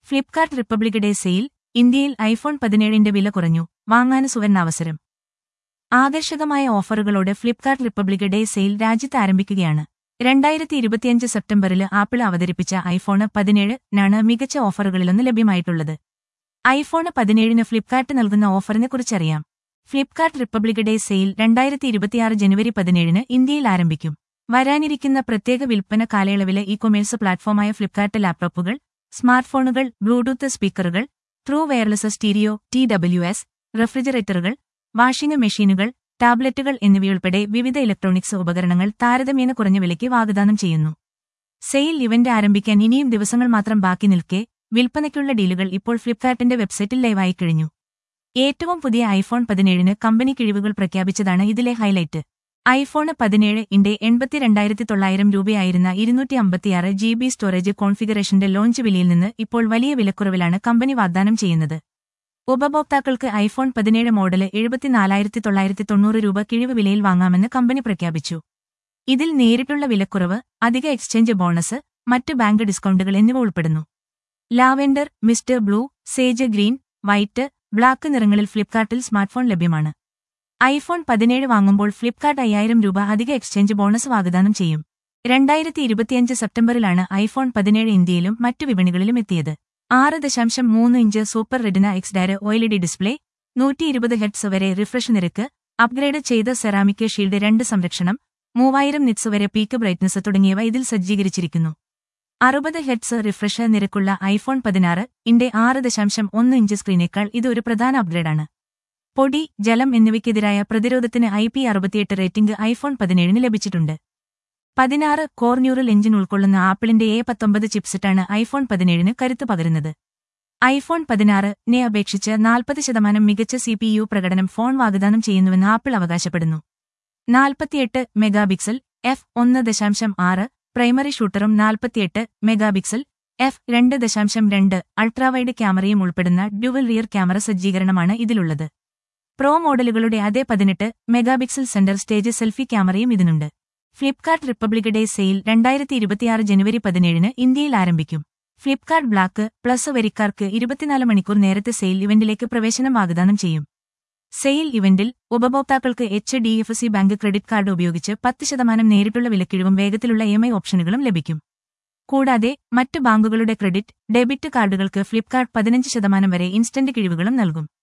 Flipkart republic day sale ഇന്ത്യയിൽ iPhone പതിനേഴിന്റെ വില കുറഞ്ഞു വാങ്ങാന് സുവർണാവസരം ആകർഷകമായ ഓഫറുകളോടെ ഫ്ലിപ്കാർട്ട് റിപ്പബ്ലിക് ഡേ സെയിൽ രാജ്യത്ത് ആരംഭിക്കുകയാണ് രണ്ടായിരത്തി ഇരുപത്തിയഞ്ച് സെപ്റ്റംബറിൽ ആപ്പിൾ അവതരിപ്പിച്ച ഐഫോണ് പതിനേഴിനാണ് മികച്ച ഓഫറുകളിലൊന്ന് ലഭ്യമായിട്ടുള്ളത് ഐഫോണ് പതിനേഴിന് ഫ്ലിപ്കാർട്ട് നൽകുന്ന ഓഫറിനെ കുറിച്ചറിയാം ഫ്ലിപ്കാർട്ട് റിപ്പബ്ലിക് ഡേ സെയിൽ രണ്ടായിരത്തി ഇരുപത്തിയാറ് ജനുവരി പതിനേഴിന് ഇന്ത്യയിൽ ആരംഭിക്കും വരാനിരിക്കുന്ന പ്രത്യേക വിൽപ്പന കാലയളവിലെ ഇ കൊമേഴ്സ് പ്ലാറ്റ്ഫോമായ ഫ്ലിപ്കാർട്ട് ലാപ്ടോപ്പുകൾ സ്മാർട്ട്ഫോണുകൾ ബ്ലൂടൂത്ത് സ്പീക്കറുകൾ true wireless stereo T W S റെഫ്രിജറേറ്ററുകൾ വാഷിംഗ് മെഷീനുകൾ ടാബ്ലറ്റുകൾ എന്നിവയുൾപ്പെടെ വിവിധ ഇലക്ട്രോണിക്സ് ഉപകരണങ്ങൾ താരതമ്യേന കുറഞ്ഞ വിലയ്ക്ക് വാഗ്ദാനം ചെയ്യുന്നു സെയിൽ ഇവന്റ് ആരംഭിക്കാൻ ഇനിയും ദിവസങ്ങൾ മാത്രം ബാക്കി നിൽക്കെ വിൽപ്പനയ്ക്കുള്ള ഡീലുകൾ ഇപ്പോൾ ഫ്ലിപ്കാർട്ടിന്റെ വെബ്സൈറ്റിൽ ലൈവായി കഴിഞ്ഞു ഏറ്റവും പുതിയ ഐഫോൺ പതിനേഴിന് കമ്പനി കിഴിവുകൾ പ്രഖ്യാപിച്ചതാണ് ഇതിലെ ഹൈലൈറ്റ് ഐഫോൺ പതിനേഴ് ഇന്റെ എൺപത്തിരണ്ടായിരത്തി തൊള്ളായിരം രൂപയായിരുന്ന ഇരുന്നൂറ്റി അമ്പത്തിയാറ് ജി ബി സ്റ്റോറേജ് കോൺഫിഗറേഷന്റെ ലോഞ്ച് വിലയിൽ നിന്ന് ഇപ്പോൾ വലിയ വിലക്കുറവിലാണ് കമ്പനി വാഗ്ദാനം ചെയ്യുന്നത് ഉപഭോക്താക്കൾക്ക് ഐഫോൺ പതിനേഴ് മോഡല് എഴുപത്തിനാലായിരത്തി തൊള്ളായിരത്തി തൊണ്ണൂറ് രൂപ കിഴിവ് വിലയിൽ വാങ്ങാമെന്ന് കമ്പനി പ്രഖ്യാപിച്ചു ഇതിൽ നേരിട്ടുള്ള വിലക്കുറവ് അധിക എക്സ്ചേഞ്ച് ബോണസ് മറ്റ് ബാങ്ക് ഡിസ്കൗണ്ടുകൾ എന്നിവ ഉൾപ്പെടുന്നു lavender mist blue sage green white black നിറങ്ങളിൽ ഫ്ലിപ്കാർട്ടിൽ സ്മാർട്ട്ഫോൺ ലഭ്യമാണ് ഐഫോൺ പതിനേഴ് വാങ്ങുമ്പോൾ ഫ്ലിപ്കാർട്ട് അയ്യായിരം രൂപ അധിക എക്സ്ചേഞ്ച് ബോണസ് വാഗ്ദാനം ചെയ്യും രണ്ടായിരത്തി ഇരുപത്തിയഞ്ച് സെപ്റ്റംബറിലാണ് ഐഫോൺ പതിനേഴ് ഇന്ത്യയിലും മറ്റു വിപണികളിലും എത്തിയത് ആറ് ദശാംശം മൂന്ന് ഇഞ്ച് സൂപ്പർ റെഡിന എക്സ് ഡയർ ഒഎൽഇഡി ഡിസ്പ്ലേ നൂറ്റി ഇരുപത് ഹെഡ്സ് വരെ റിഫ്രഷ് നിരക്ക് അപ്ഗ്രേഡ് ചെയ്ത സെറാമിക് ഷീൽഡ് രണ്ട് സംരക്ഷണം മൂവായിരം നിറ്റ്സ് വരെ പീക്ക് ബ്രൈറ്റ്നസ് തുടങ്ങിയവ ഇതിൽ സജ്ജീകരിച്ചിരിക്കുന്നു അറുപത് ഹെഡ്സ് റിഫ്രഷ് നിരക്കുള്ള ഐഫോൺ പതിനാറ് ഇന്റെ ആറ് ദശാംശം ഒന്ന് ഇഞ്ച് സ്ക്രീനേക്കാൾ ഇത് ഒരു പ്രധാന അപ്ഗ്രേഡാണ് പൊടി ജലം എന്നിവയ്ക്കെതിരായ പ്രതിരോധത്തിന് ഐ പി അറുപത്തിയെട്ട് റേറ്റിംഗ് ഐഫോൺ പതിനേഴിന് ലഭിച്ചിട്ടുണ്ട് പതിനാറ് കോർ ന്യൂറൽ എഞ്ചിൻ ഉൾക്കൊള്ളുന്ന ആപ്പിളിന്റെ എ പത്തൊമ്പത് ചിപ്സെറ്റാണ് ഐഫോൺ പതിനേഴിന് കരുത്ത് പകരുന്നത് ഐഫോൺ പതിനാറിനെ അപേക്ഷിച്ച് നാൽപ്പത് ശതമാനം മികച്ച സി പി യു പ്രകടനം ഫോൺ വാഗ്ദാനം ചെയ്യുന്നുവെന്ന് ആപ്പിൾ അവകാശപ്പെടുന്നു നാൽപ്പത്തിയെട്ട് മെഗാപിക്സൽ എഫ് ഒന്ന് ദശാംശം ആറ് പ്രൈമറി ഷൂട്ടറും നാൽപ്പത്തിയെട്ട് മെഗാപിക്സൽ എഫ് രണ്ട് ദശാംശം രണ്ട് അൾട്രാവൈഡ് ക്യാമറയും ഉൾപ്പെടുന്ന ഡ്യുവൽ റിയർ ക്യാമറ സജ്ജീകരണമാണ് ഇതിലുള്ളത് പ്രോ മോഡലുകളുടെ അതേ പതിനെട്ട് മെഗാപിക്സൽ സെന്റർ സ്റ്റേജ് സെൽഫി ക്യാമറയും ഇതിനുണ്ട് ഫ്ലിപ്കാർട്ട് റിപ്പബ്ലിക് ഡേ സെയിൽ രണ്ടായിരത്തി ഇരുപത്തിയാറ് ജനുവരി പതിനേഴിന് ഇന്ത്യയിൽ ആരംഭിക്കും ഫ്ലിപ്കാർട്ട് ബ്ലാക്ക് പ്ലസ് വരിക്കാർക്ക് ഇരുപത്തിനാല് മണിക്കൂർ നേരത്തെ സെയിൽ ഇവന്റിലേക്ക് പ്രവേശനം വാഗ്ദാനം ചെയ്യും സെയിൽ ഇവന്റിൽ ഉപഭോക്താക്കൾക്ക് H D F C bank credit card ഉപയോഗിച്ച് പത്ത് ശതമാനം നേരിട്ടുള്ള വിലക്കിഴിവും വേഗത്തിലുള്ള ഇ എം ഐ ഓപ്ഷനുകളും ലഭിക്കും കൂടാതെ മറ്റ് ബാങ്കുകളുടെ ക്രെഡിറ്റ് ഡെബിറ്റ് കാർഡുകൾക്ക് ഫ്ലിപ്കാർട്ട് പതിനഞ്ച് ശതമാനം വരെ ഇൻസ്റ്റന്റ് കിഴിവുകളും നൽകും